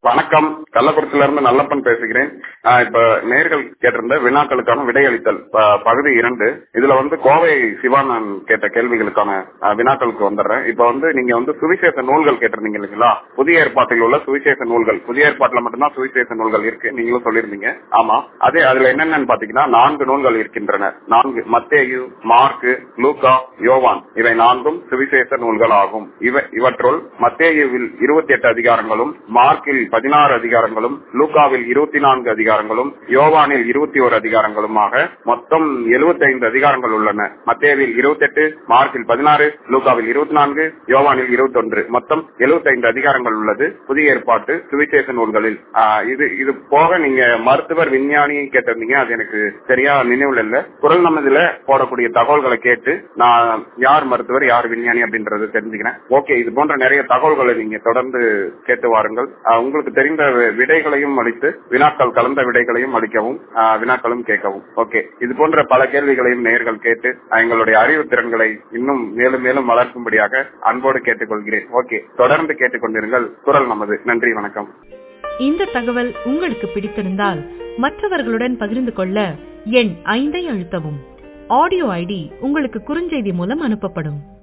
வணக்கம் கள்ளக்குறிச்சியில இருந்து நல்லப்பன் பேசுகிறேன் ஆஹ் இப்ப நேர்கள் கேட்டிருந்த வினாக்களுக்கான விடையளித்தல் ப- பகுதி இரண்டு இதுல வந்து கோவை சிவானன் கேட்ட கேள்விகளுக்கான ஆஹ், வினாக்களுக்கு வந்துடுறேன் இப்ப வந்து நீங்க வந்து சுவிசேஷ நூல்கள் கேட்டிருந்தீங்க இல்லைங்களா புதிய ஏற்பாட்டில் உள்ள சுவிசேஷ நூல்கள் புதிய ஏற்பாட்டுல மட்டும்தான் சுவிசேஷ நூல்கள் இருக்கு நீங்களும் சொல்லியிருந்தீங்க ஆமா அதே அதுல என்னென்னு பாத்தீங்கன்னா நான்கு நூல்கள் இருக்கின்றன நான்கு மத்தேயு மார்க்கு லூக்கா யோவான் இவை நான்கும் சுவிசேஷ நூல்கள் ஆகும் இவ இவற்றுள் மத்தேயுவில் இருபத்தி எட்டு அதிகாரங்களும் மார்க்கில் பதினாறு அதிகாரங்களும் லூக்காவில் இருபத்தி நான்கு அதிகாரங்களும் யோவானில் இருபத்தி ஒரு அதிகாரங்களுமாக மொத்தம் 75 அதிகாரங்கள் உள்ளன மத்தேவில் இருபத்தெட்டு மார்க்கில் பதினாறு லூக்காவில் இருபத்தி நான்கு யோவானில் இருபத்தொன்று மொத்தம் 75 அதிகாரங்கள் உள்ளது புதிய ஏற்பாட்டு சுவிசேஷ நூல்களில் ஆஹ், இது இது போக நீங்க மருத்துவர் விஞ்ஞானி கேட்டிருந்தீங்க அது எனக்கு சரியா நினைவுல இல்ல குரல் நமதுல போடக்கூடிய தகவல்களை கேட்டு நான் யார் மருத்துவர் யார் விஞ்ஞானி அப்படின்றது தெரிஞ்சுக்கிறேன் ஓகே இது போன்ற நிறைய தகவல்களை நீங்க தொடர்ந்து கேட்டு வாருங்கள் ஆஹ், உங்களுக்கு தெரிந்த வி- விடைகளையும் அளித்து வினாக்கள் கலந்த விடைகளையும் அளிக்கவும் ஆஹ், வினாக்களும் கேட்கவும் ஓகே இது போன்ற பல கேள்விகளையும் நேர்கள் கேட்டு ஆஹ், எங்களுடைய அறிவு திறன்களை இன்னும் மேலும் மேலும் வளர்க்கும்படியாக அன்போடு கேட்டுக்கொள்கிறேன் ஓகே தொடர்ந்து கேட்டுக்கொண்டிருங்கள் குரல் நமது நன்றி வணக்கம் இந்த தகவல் உங்களுக்கு பிடித்திருந்தால் மற்றவர்களுடன் பகிர்ந்து கொள்ள எண் ஐந்தை அழுத்தவும் ஆடியோ ஐடி உங்களுக்கு குறுஞ்செய்தி மூலம் அனுப்பப்படும்